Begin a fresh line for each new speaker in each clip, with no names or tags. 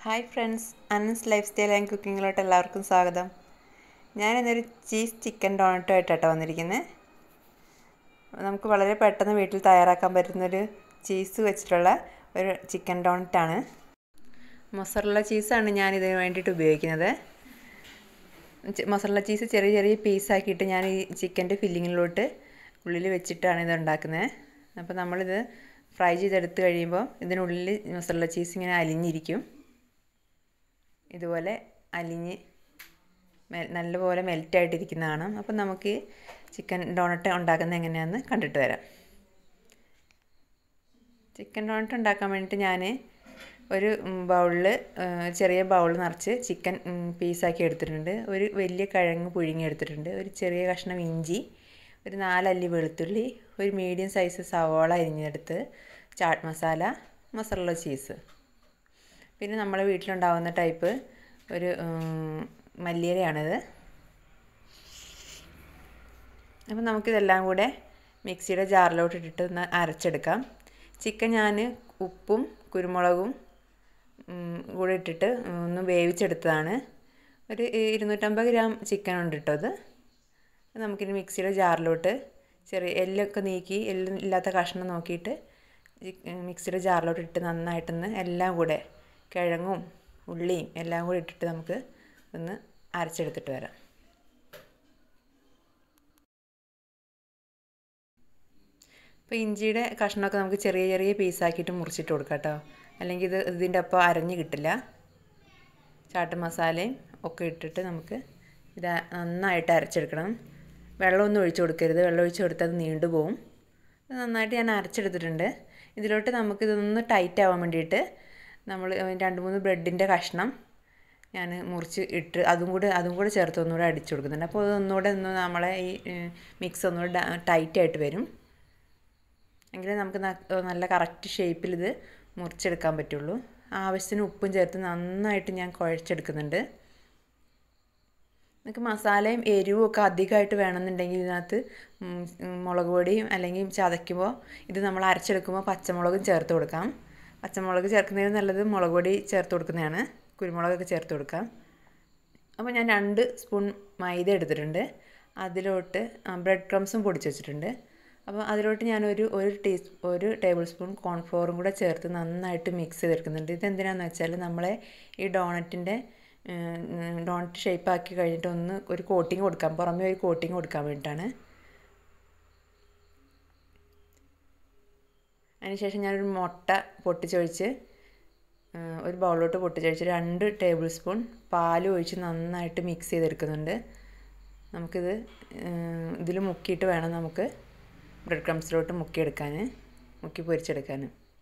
hi friends അനൻസ് lifestyle and കുക്കിങ്ങിലോട്ട് എല്ലാവർക്കും സ്വാഗതം ഞാൻ ഇന്നൊരു ചീസ് ചിക്കൻ ഡോണറ്റുമായിട്ടാണ് വന്നിരിക്കുന്നത് നമുക്ക് വളരെ പെട്ടെന്ന് വീട്ടിൽ തയ്യാറാക്കാൻ പറ്റുന്നൊരു ചീസ് വെച്ചിട്ടുള്ള ഒരു ചിക്കൻ ഡോണറ്റാണ് മൊസറല്ല ചീസാണ് ഞാൻ ഇതിന് വേണ്ടിയിട്ട് ഉപയോഗിക്കുന്നത് മൊസറല്ല ചീസ് ചെറിയ ചെറിയ പീസാക്കിയിട്ട് ഞാൻ ഈ ചിക്കൻ്റെ ഫില്ലിങ്ങിലോട്ട് ഉള്ളിൽ വെച്ചിട്ടാണ് ഇത് ഉണ്ടാക്കുന്നത് അപ്പോൾ നമ്മളിത് ഫ്രൈ ചെയ്തെടുത്ത് കഴിയുമ്പോൾ ഇതിനുള്ളിൽ മസാല ചീസ് ഇങ്ങനെ അലിഞ്ഞിരിക്കും ഇതുപോലെ അലിഞ്ഞ് നല്ലപോലെ മെൽറ്റായിട്ടിരിക്കുന്നതാണ് അപ്പം നമുക്ക് ചിക്കൻ ഡോണറ്റ് ഉണ്ടാക്കുന്നത് എങ്ങനെയാണെന്ന് കണ്ടിട്ട് വരാം ചിക്കൻ ഡോണറ്റ് ഉണ്ടാക്കാൻ വേണ്ടിയിട്ട് ഞാൻ ഒരു ബൗളിൽ ചെറിയ ബൗൾ നിറച്ച് ചിക്കൻ പീസാക്കി എടുത്തിട്ടുണ്ട് ഒരു വലിയ കിഴങ്ങ് പുഴുങ്ങി എടുത്തിട്ടുണ്ട് ഒരു ചെറിയ കഷ്ണം ഇഞ്ചി ഒരു നാലല്ലി വെളുത്തുള്ളി ഒരു മീഡിയം സൈസ് സവോള അരിഞ്ഞെടുത്ത് ചാട്ട് മസാല മസാല ചീസ് പിന്നെ നമ്മളെ വീട്ടിലുണ്ടാകുന്ന ടൈപ്പ് ഒരു മല്ലിയിലയാണിത് അപ്പം നമുക്കിതെല്ലാം കൂടെ മിക്സിയുടെ ജാറിലോട്ട് ഇട്ടിട്ട് ഒന്ന് അരച്ചെടുക്കാം ചിക്കൻ ഞാൻ ഉപ്പും കുരുമുളകും കൂടെ ഇട്ടിട്ട് ഒന്ന് വേവിച്ചെടുത്തതാണ് ഒരു ഇരുന്നൂറ്റമ്പത് ഗ്രാം ചിക്കൻ ഉണ്ട് കേട്ടോ അത് നമുക്കിനി മിക്സിയുടെ ജാറിലോട്ട് ചെറിയ എല്ലൊക്കെ നീക്കി എല്ലും ഇല്ലാത്ത കഷ്ണം നോക്കിയിട്ട് മിക്സിയുടെ ജാറിലോട്ട് ഇട്ട് നന്നായിട്ടൊന്ന് എല്ലാം കൂടെ കിഴങ്ങും ഉള്ളിയും എല്ലാം കൂടി ഇട്ടിട്ട് നമുക്ക് ഒന്ന് അരച്ചെടുത്തിട്ട് വരാം ഇപ്പോൾ ഇഞ്ചിയുടെ കഷ്ണമൊക്കെ നമുക്ക് ചെറിയ ചെറിയ പീസാക്കിയിട്ട് മുറിച്ചിട്ട് കൊടുക്കാം കേട്ടോ അല്ലെങ്കിൽ ഇത് ഇതിൻ്റെ ഒപ്പം അരഞ്ഞ് കിട്ടില്ല ചാട്ട് മസാലയും ഒക്കെ ഇട്ടിട്ട് നമുക്ക് ഇത് നന്നായിട്ട് അരച്ചെടുക്കണം വെള്ളമൊന്നും ഒഴിച്ചു കൊടുക്കരുത് വെള്ളം ഒഴിച്ച് കൊടുത്താൽ അത് നീണ്ടു പോവും നന്നായിട്ട് ഞാൻ അരച്ചെടുത്തിട്ടുണ്ട് ഇതിലോട്ട് നമുക്കിതൊന്ന് ടൈറ്റ് ആവാൻ വേണ്ടിയിട്ട് നമ്മൾ രണ്ട് മൂന്ന് ബ്രെഡിൻ്റെ കഷ്ണം ഞാൻ മുറിച്ച് ഇട്ട് അതും കൂടെ അതും കൂടെ ചേർത്ത് ഒന്നുകൂടെ അടിച്ചു കൊടുക്കുന്നുണ്ട് അപ്പോൾ അതൊന്നുകൂടെ ഒന്ന് നമ്മളെ ഈ മിക്സ് ഒന്നുകൂടെ ടൈറ്റ് ആയിട്ട് വരും എങ്കിലേ നമുക്ക് നല്ല കറക്റ്റ് ഷേപ്പിൽ ഇത് മുറിച്ചെടുക്കാൻ പറ്റുള്ളൂ ആവശ്യത്തിന് ഉപ്പും ചേർത്ത് നന്നായിട്ട് ഞാൻ കുഴച്ചെടുക്കുന്നുണ്ട് നിങ്ങൾക്ക് മസാലയും എരിവും ഒക്കെ അധികമായിട്ട് വേണമെന്നുണ്ടെങ്കിൽ ഇതിനകത്ത് മുളക് പൊടിയും അല്ലെങ്കിൽ ചതയ്ക്കുമ്പോൾ ഇത് നമ്മൾ അരച്ചെടുക്കുമ്പോൾ പച്ചമുളകും ചേർത്ത് കൊടുക്കാം പച്ചമുളക് ചേർക്കുന്നതിന് നല്ലത് മുളക് പൊടി ചേർത്ത് കൊടുക്കുന്നതാണ് കുരുമുളകൊക്കെ ചേർത്ത് കൊടുക്കാം അപ്പോൾ ഞാൻ രണ്ട് സ്പൂൺ മൈദ എടുത്തിട്ടുണ്ട് അതിലോട്ട് ബ്രെഡ് ക്രംസും പൊടിച്ച് വെച്ചിട്ടുണ്ട് അപ്പോൾ അതിലോട്ട് ഞാനൊരു ഒരു ടീ ഒരു ടേബിൾ സ്പൂൺ കോൺഫ്ലോറും കൂടെ ചേർത്ത് നന്നായിട്ട് മിക്സ് ചെയ്തെടുക്കുന്നുണ്ട് ഇതെന്തിനാണെന്ന് വെച്ചാൽ നമ്മളെ ഈ ഡോണറ്റിൻ്റെ ഡോണറ്റ് ഷേപ്പ് ആക്കി കഴിഞ്ഞിട്ട് ഒന്ന് ഒരു കോട്ടിങ് കൊടുക്കാം പുറമേ ഒരു കോട്ടിങ് കൊടുക്കാൻ വേണ്ടിയിട്ടാണ് അതിനുശേഷം ഞാനൊരു മുട്ട പൊട്ടിച്ചൊഴിച്ച് ഒരു ബൗളിലോട്ട് പൊട്ടിച്ചൊഴിച്ച് രണ്ട് ടേബിൾ സ്പൂൺ പാൽ ഒഴിച്ച് നന്നായിട്ട് മിക്സ് ചെയ്തെടുക്കുന്നുണ്ട് നമുക്കിത് ഇതിൽ മുക്കിയിട്ട് വേണം നമുക്ക് ബ്രെഡ് ക്രംസിലോട്ട് മുക്കിയെടുക്കാൻ മുക്കി പൊരിച്ചെടുക്കാൻ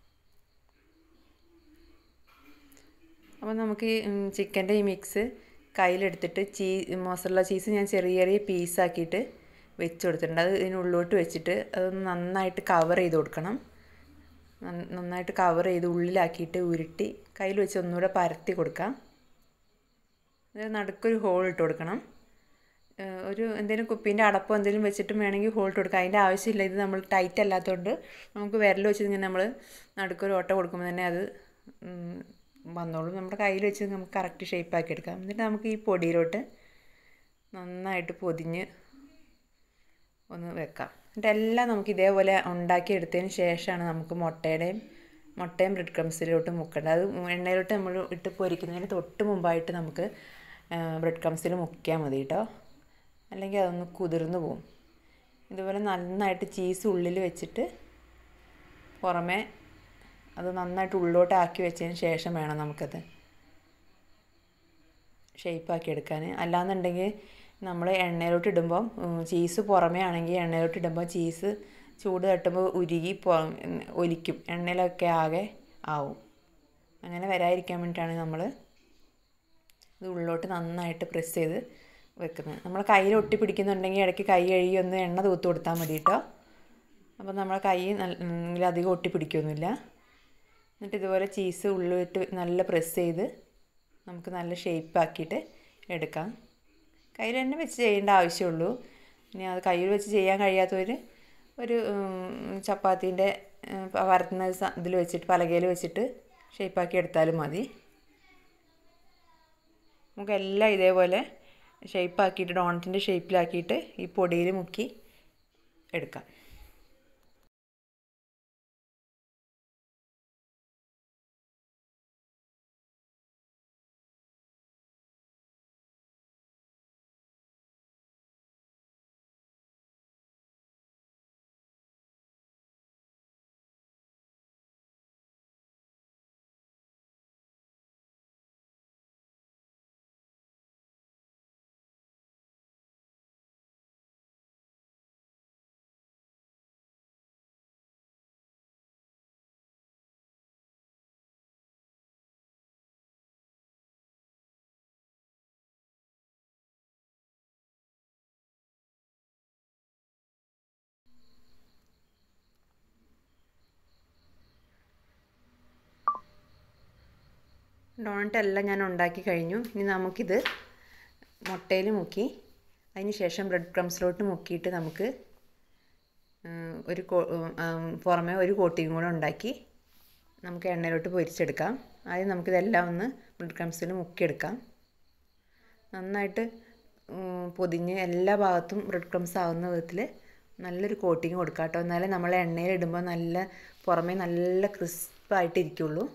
അപ്പോൾ നമുക്ക് ഈ ചിക്കൻ്റെ ഈ മിക്സ് കയ്യിലെടുത്തിട്ട് ചീ മൊസറല്ല ചീസ് ഞാൻ ചെറിയ ചെറിയ പീസാക്കിയിട്ട് വെച്ച് കൊടുത്തിട്ടുണ്ട് അത് ഇതിനുള്ളിലോട്ട് വെച്ചിട്ട് അതൊന്ന് നന്നായിട്ട് കവർ ചെയ്ത് കൊടുക്കണം നന്നായിട്ട് കവർ ചെയ്ത് ഉള്ളിലാക്കിയിട്ട് ഉരുട്ടി കയ്യിൽ വെച്ച് ഒന്നുകൂടെ പരത്തി കൊടുക്കാം നടുക്കൊരു ഹോൾ ഇട്ട് കൊടുക്കണം ഒരു എന്തെങ്കിലും കുപ്പീൻ്റെ അടപ്പോ എന്തെങ്കിലും വെച്ചിട്ടും വേണമെങ്കിൽ ഹോൾട്ട് കൊടുക്കാം അതിൻ്റെ ആവശ്യമില്ല ഇത് നമ്മൾ ടൈറ്റ് അല്ലാത്തതുകൊണ്ട് നമുക്ക് വിരൽ വെച്ച് ഇങ്ങനെ നമ്മൾ നടുക്കൊരു ഓട്ട കൊടുക്കുമ്പോൾ തന്നെ അത് വന്നോളും നമ്മുടെ കയ്യിൽ വെച്ച് നമുക്ക് കറക്റ്റ് ഷേപ്പാക്കി എടുക്കാം എന്നിട്ട് നമുക്ക് ഈ പൊടിയിലോട്ട് നന്നായിട്ട് പൊതിഞ്ഞ് ഒന്ന് വെക്കാം എന്നിട്ട് എല്ലാം നമുക്ക് ഇതേപോലെ ഉണ്ടാക്കി എടുത്തതിന് ശേഷമാണ് നമുക്ക് മുട്ടയുടെയും മുട്ടയും ബ്രെഡ് ക്രംസിലോട്ട് മുക്കേണ്ടത് അത് എണ്ണയിലോട്ട് നമ്മൾ ഇട്ട് പൊരിക്കുന്നതിന് തൊട്ട് മുമ്പായിട്ട് നമുക്ക് ബ്രെഡ് ക്രംസിൽ മുക്കിയാൽ മതി കേട്ടോ അല്ലെങ്കിൽ അതൊന്ന് കുതിർന്ന് പോവും ഇതുപോലെ നന്നായിട്ട് ചീസ് ഉള്ളിൽ വെച്ചിട്ട് പുറമേ അത് നന്നായിട്ട് ഉള്ളിലോട്ട് ആക്കി വെച്ചതിന് ശേഷം വേണം നമുക്കത് ഷേപ്പാക്കി എടുക്കാൻ അല്ലാന്നുണ്ടെങ്കിൽ നമ്മൾ എണ്ണയിലോട്ട് ഇടുമ്പം ചീസ് പുറമേ ആണെങ്കിൽ എണ്ണയിലോട്ട് ഇടുമ്പോൾ ചീസ് ചൂട് തട്ടുമ്പോൾ ഉരുകി ഒലിക്കും എണ്ണയിലൊക്കെ ആകെ ആവും അങ്ങനെ വരാതിരിക്കാൻ വേണ്ടിയിട്ടാണ് നമ്മൾ ഇത് ഉള്ളിലോട്ട് നന്നായിട്ട് പ്രസ് ചെയ്ത് വെക്കുന്നത് നമ്മൾ കയ്യിൽ ഒട്ടി പിടിക്കുന്നുണ്ടെങ്കിൽ ഇടയ്ക്ക് കൈ കഴുകി ഒന്ന് എണ്ണ തൂത്ത് കൊടുത്താൽ മതി കേട്ടോ അപ്പോൾ നമ്മളെ കൈ നല്ല അധികം ഒട്ടി പിടിക്കുകയൊന്നുമില്ല എന്നിട്ട് ഇതുപോലെ ചീസ് ഉള്ളിലിട്ട് നല്ല പ്രസ് ചെയ്ത് നമുക്ക് നല്ല ഷേപ്പ് ആക്കിയിട്ട് എടുക്കാം കയ്യിൽ തന്നെ വെച്ച് ചെയ്യേണ്ട ആവശ്യമുള്ളൂ ഇനി അത് കയ്യിൽ വെച്ച് ചെയ്യാൻ കഴിയാത്തവർ ഒരു ചപ്പാത്തീൻ്റെ പരത്തുന്ന ഇതിൽ വെച്ചിട്ട് പലകയിൽ വെച്ചിട്ട് ഷേപ്പാക്കി എടുത്താലും മതി നമുക്ക് എല്ലാം ഇതേപോലെ ഷേപ്പാക്കിയിട്ട് ഡോണറ്റിൻ്റെ ഷേപ്പിലാക്കിയിട്ട് ഈ പൊടിയിൽ മുക്കി എടുക്കാം ഡോണറ്റ് എല്ലാം ഞാൻ ഉണ്ടാക്കി കഴിഞ്ഞു ഇനി നമുക്കിത് മുട്ടയിൽ മുക്കി അതിന് ശേഷം ബ്രെഡ് ക്രംസിലോട്ട് മുക്കിയിട്ട് നമുക്ക് ഒരു പുറമെ ഒരു കോട്ടിങ് കൂടെ ഉണ്ടാക്കി നമുക്ക് എണ്ണയിലോട്ട് പൊരിച്ചെടുക്കാം ആദ്യം നമുക്കിതെല്ലാം ഒന്ന് ബ്രെഡ് ക്രംസിൽ മുക്കിയെടുക്കാം നന്നായിട്ട് പൊതിഞ്ഞ് എല്ലാ ഭാഗത്തും ബ്രെഡ് ക്രംസ് ആവുന്ന വിധത്തിൽ നല്ലൊരു കോട്ടിങ് കൊടുക്കാം കേട്ടോ എന്നാലേ നമ്മൾ എണ്ണയിൽ ഇടുമ്പോൾ നല്ല പുറമേ നല്ല ക്രിസ്പായിട്ടിരിക്കുള്ളൂ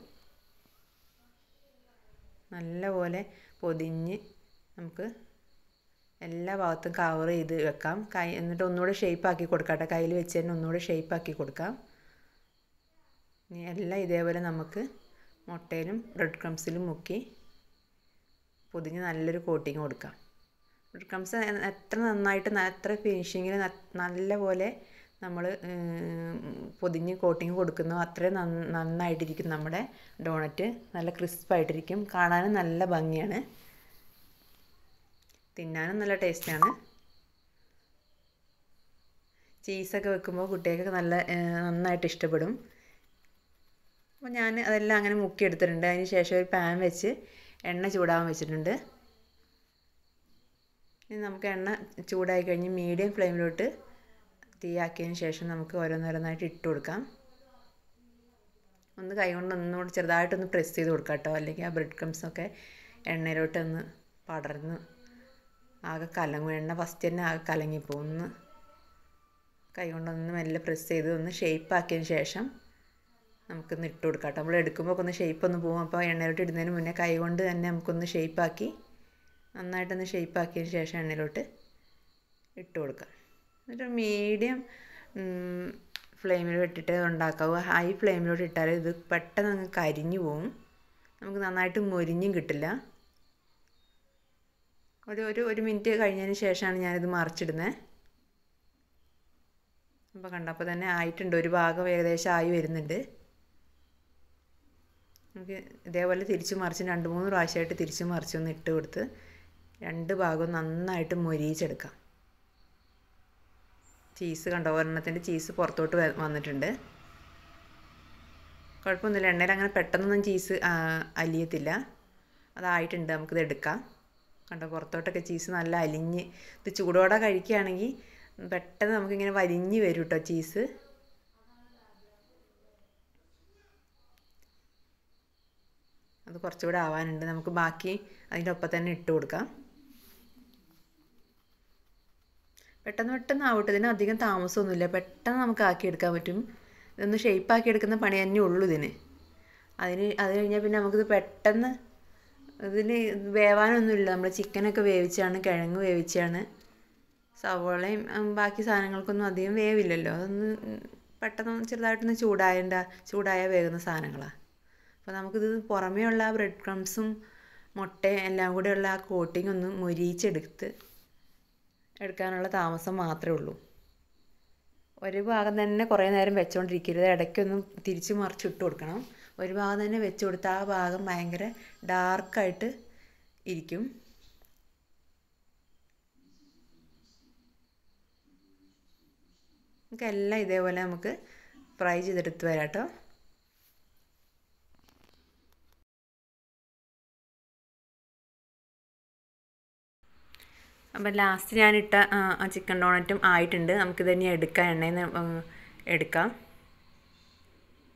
നല്ലപോലെ പൊതിഞ്ഞ് നമുക്ക് എല്ലാ ഭാഗത്തും കവർ ചെയ്ത് വെക്കാം കൈ എന്നിട്ട് ഒന്നുകൂടെ ഷേപ്പാക്കി കൊടുക്കാം കേട്ടോ കയ്യിൽ വെച്ച് തന്നെ ഒന്നുകൂടെ ഷേപ്പാക്കി കൊടുക്കാം ഇനി എല്ലാം ഇതേപോലെ നമുക്ക് മുട്ടയിലും ബ്രെഡ് ക്രംസിലും മുക്കി പൊതിഞ്ഞ് നല്ലൊരു കോട്ടിങ് കൊടുക്കാം ബ്രെഡ് ക്രംസ് എത്ര നന്നായിട്ട് എത്ര ഫിനിഷിങ്ങിൽ നല്ല പോലെ നമ്മൾ പൊതിഞ്ഞ് കോട്ടിങ് കൊടുക്കുന്നോ അത്രയും നന്നായിട്ടിരിക്കും നമ്മുടെ ഡോണറ്റ് നല്ല ക്രിസ്പായിട്ടിരിക്കും കാണാനും നല്ല ഭംഗിയാണ് തിന്നാനും നല്ല ടേസ്റ്റാണ് ചീസൊക്കെ വെക്കുമ്പോൾ കുട്ടികൾക്ക് നല്ല നന്നായിട്ട് ഇഷ്ടപ്പെടും അപ്പോൾ ഞാൻ അതെല്ലാം അങ്ങനെ മുക്കിയെടുത്തിട്ടുണ്ട് അതിന് ശേഷം ഒരു പാൻ വെച്ച് എണ്ണ ചൂടാകാൻ വെച്ചിട്ടുണ്ട് ഇനി നമുക്ക് എണ്ണ ചൂടായി കഴിഞ്ഞ് മീഡിയം ഫ്ലെയിമിലോട്ട് തീയാക്കിയതിന് ശേഷം നമുക്ക് ഓരോന്നോരോന്നായിട്ട് ഇട്ട് കൊടുക്കാം ഒന്ന് കൈ കൊണ്ട് ഒന്നുകൂടി ചെറുതായിട്ടൊന്ന് പ്രസ് ചെയ്ത് കൊടുക്കാം കേട്ടോ അല്ലെങ്കിൽ ആ ബ്രെഡ് ക്രംസൊക്കെ എണ്ണയിലോട്ട് ഒന്ന് പടർന്ന് ആകെ കലങ്ങും എണ്ണ ഫസ്റ്റ് തന്നെ ആകെ കലങ്ങിപ്പോവും ഒന്ന് കൈ കൊണ്ടൊന്ന് മെല്ലെ പ്രസ് ചെയ്ത് ഒന്ന് ഷേപ്പ് ആക്കിയതിന് ശേഷം നമുക്കൊന്ന് ഇട്ട് കൊടുക്കാം കേട്ടോ നമ്മൾ എടുക്കുമ്പോൾ ഒന്ന് ഷേപ്പ് ഒന്ന് പോകും അപ്പോൾ എണ്ണയിലോട്ട് ഇടുന്നതിന് മുന്നേ കൈ കൊണ്ട് തന്നെ നമുക്കൊന്ന് ഷേപ്പാക്കി നന്നായിട്ടൊന്ന് ഷേപ്പ് ആക്കിയതിന് ശേഷം എണ്ണയിലോട്ട് ഇട്ട് കൊടുക്കാം എന്നിട്ട് മീഡിയം ഫ്ലെയിമിൽ ഇട്ടിട്ട് ഉണ്ടാക്കാവൂ ഹൈ ഫ്ലെയിമിലോട്ട് ഇട്ടാൽ ഇത് പെട്ടെന്ന് അങ്ങ് കരിഞ്ഞു പോവും നമുക്ക് നന്നായിട്ട് മൊരിഞ്ഞും കിട്ടില്ല ഒരു ഒരു ഒരു മിനിറ്റ് കഴിഞ്ഞതിന് ശേഷമാണ് ഞാനിത് മറിച്ചിടുന്നത് അപ്പോൾ കണ്ടപ്പോൾ തന്നെ ആയിട്ടുണ്ട് ഒരു ഭാഗം ഏകദേശം ആയി വരുന്നുണ്ട് നമുക്ക് ഇതേപോലെ തിരിച്ചു മറിച്ച് രണ്ട് മൂന്ന് പ്രാവശ്യമായിട്ട് തിരിച്ചു മറിച്ചൊന്ന് ഇട്ട് കൊടുത്ത് രണ്ട് ഭാഗവും നന്നായിട്ട് മൊരിയിച്ചെടുക്കാം ചീസ് കണ്ടോ ഒരെണ്ണത്തിൻ്റെ ചീസ് പുറത്തോട്ട് വന്നിട്ടുണ്ട് കുഴപ്പമൊന്നുമില്ല എണ്ണയിൽ അങ്ങനെ പെട്ടെന്നൊന്നും ചീസ് അലിയത്തില്ല അതായിട്ടുണ്ട് നമുക്കിത് എടുക്കാം കണ്ടോ പുറത്തോട്ടൊക്കെ ചീസ് നല്ല അലിഞ്ഞ് ഇത് ചൂടോടെ കഴിക്കുകയാണെങ്കിൽ പെട്ടെന്ന് നമുക്കിങ്ങനെ വലിഞ്ഞ് വരും കേട്ടോ ചീസ് അത് കുറച്ചുകൂടെ ആവാനുണ്ട് നമുക്ക് ബാക്കി അതിൻ്റെ ഒപ്പം തന്നെ ഇട്ട് കൊടുക്കാം പെട്ടെന്ന് പെട്ടെന്ന് ആവട്ടെ ഇതിന് അധികം താമസമൊന്നുമില്ല പെട്ടെന്ന് നമുക്ക് ആക്കിയെടുക്കാൻ പറ്റും ഇതൊന്ന് ഷേപ്പാക്കി എടുക്കുന്ന പണി തന്നെ ഉള്ളൂ ഇതിന് അതിന് അത് കഴിഞ്ഞാൽ പിന്നെ നമുക്കിത് പെട്ടെന്ന് ഇതിന് വേവാനൊന്നുമില്ല നമ്മൾ ചിക്കനൊക്കെ വേവിച്ചാണ് കിഴങ്ങ് വേവിച്ചാണ് സവോളയും ബാക്കി സാധനങ്ങൾക്കൊന്നും അധികം വേവില്ലല്ലോ അതൊന്ന് പെട്ടെന്ന് ചെറുതായിട്ടൊന്ന് ചൂടായണ്ട ചൂടായ വേകുന്ന സാധനങ്ങളാണ് അപ്പോൾ നമുക്കിത് പുറമേ ഉള്ള ആ ബ്രെഡ് ക്രംസും മുട്ടയും എല്ലാം കൂടെയുള്ള ആ കോട്ടിംഗ് ഒന്ന് മൊരിയിച്ചെടുത്ത് എടുക്കാനുള്ള താമസം മാത്രമേ ഉള്ളൂ ഒരു ഭാഗം തന്നെ കുറേ നേരം വെച്ചുകൊണ്ടിരിക്കരുത് ഇടയ്ക്കൊന്നും തിരിച്ച് മറിച്ചിട്ട് കൊടുക്കണം ഒരു ഭാഗം തന്നെ വെച്ച് കൊടുത്താൽ ആ ഭാഗം ഭയങ്കര ഡാർക്കായിട്ട് ഇരിക്കും നമുക്ക് എല്ലാം ഇതേപോലെ നമുക്ക് ഫ്രൈ ചെയ്തെടുത്ത് വരാം കേട്ടോ അപ്പം ലാസ്റ്റ് ഞാനിട്ട ആ ചിക്കൻ ഡോണറ്റും ആയിട്ടുണ്ട് നമുക്കിത് തന്നെ എടുക്കാം എണ്ണയിൽ നിന്ന് എടുക്കാം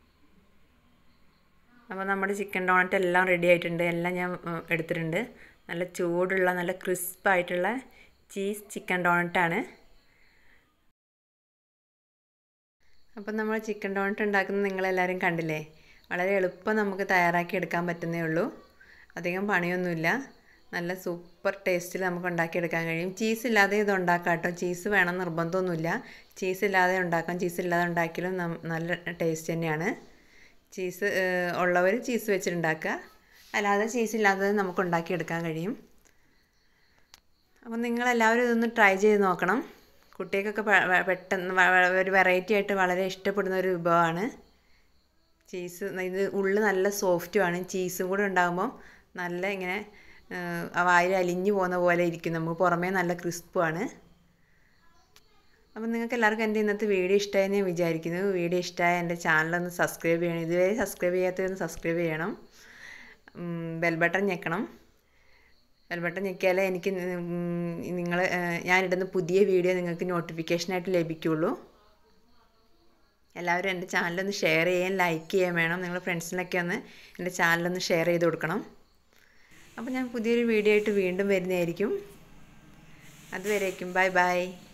അപ്പോൾ നമ്മുടെ ചിക്കൻ ഡോണറ്റ് എല്ലാം റെഡി ആയിട്ടുണ്ട് എല്ലാം ഞാൻ എടുത്തിട്ടുണ്ട് നല്ല ചൂടുള്ള നല്ല ക്രിസ്പായിട്ടുള്ള ചീസ് ചിക്കൻ ഡോണറ്റാണ് അപ്പം നമ്മൾ ചിക്കൻ ഡോണറ്റ് ഉണ്ടാക്കുന്നത് നിങ്ങളെല്ലാവരും കണ്ടില്ലേ വളരെ എളുപ്പം നമുക്ക് തയ്യാറാക്കി എടുക്കാൻ പറ്റുന്നേ ഉള്ളൂ അധികം പണിയൊന്നുമില്ല നല്ല സൂപ്പർ ടേസ്റ്റിൽ നമുക്ക് ഉണ്ടാക്കിയെടുക്കാൻ കഴിയും ചീസ് ഇല്ലാതെ ഇത് ഉണ്ടാക്കാം കേട്ടോ ചീസ് വേണം നിർബന്ധമൊന്നുമില്ല ചീസ് ഇല്ലാതെ ഉണ്ടാക്കാം ചീസ് ഇല്ലാതെ ഉണ്ടാക്കിയാലും നല്ല ടേസ്റ്റ് തന്നെയാണ് ചീസ് ഉള്ളവർ ചീസ് വെച്ചിട്ടുണ്ടാക്കുക അല്ലാതെ ചീസ് ഇല്ലാതെ നമുക്ക് ഉണ്ടാക്കിയെടുക്കാൻ കഴിയും അപ്പം നിങ്ങളെല്ലാവരും ഇതൊന്ന് ട്രൈ ചെയ്ത് നോക്കണം കുട്ടികൾക്കൊക്കെ പെട്ടെന്ന് ഒരു വെറൈറ്റി ആയിട്ട് വളരെ ഇഷ്ടപ്പെടുന്ന ഒരു വിഭവമാണ് ചീസ് ഇത് ഉള്ളു നല്ല സോഫ്റ്റുമാണ് ചീസും കൂടെ ഉണ്ടാകുമ്പോൾ നല്ല ഇങ്ങനെ വായിൽ അലിഞ്ഞു പോകുന്ന പോലെ ഇരിക്കും നമുക്ക് പുറമേ നല്ല ക്രിസ്പുമാണ് അപ്പം നിങ്ങൾക്ക് എല്ലാവർക്കും എൻ്റെ ഇന്നത്തെ വീഡിയോ ഇഷ്ടമായി ഞാൻ വിചാരിക്കുന്നു വീഡിയോ ഇഷ്ടമായ എൻ്റെ ചാനലൊന്ന് സബ്സ്ക്രൈബ് ചെയ്യണം ഇതുവരെ സബ്സ്ക്രൈബ് ചെയ്യാത്തവരൊന്ന് സബ്സ്ക്രൈബ് ചെയ്യണം ബെൽ ബട്ടൺ ഞെക്കണം ബെൽ ബട്ടൺ ഞെക്കിയാലേ എനിക്ക് നിങ്ങൾ ഞാനിടുന്ന പുതിയ വീഡിയോ നിങ്ങൾക്ക് നോട്ടിഫിക്കേഷനായിട്ട് ലഭിക്കുള്ളൂ എല്ലാവരും എൻ്റെ ചാനലൊന്ന് ഷെയർ ചെയ്യാൻ ലൈക്ക് ചെയ്യാൻ വേണം നിങ്ങളുടെ ഫ്രണ്ട്സിനൊക്കെ ഒന്ന് എൻ്റെ ചാനലൊന്ന് ഷെയർ ചെയ്ത് കൊടുക്കണം അപ്പോൾ ഞാൻ പുതിയൊരു വീഡിയോ ആയിട്ട് വീണ്ടും വരുന്നതായിരിക്കും അതുവരേക്കും ബൈ ബൈ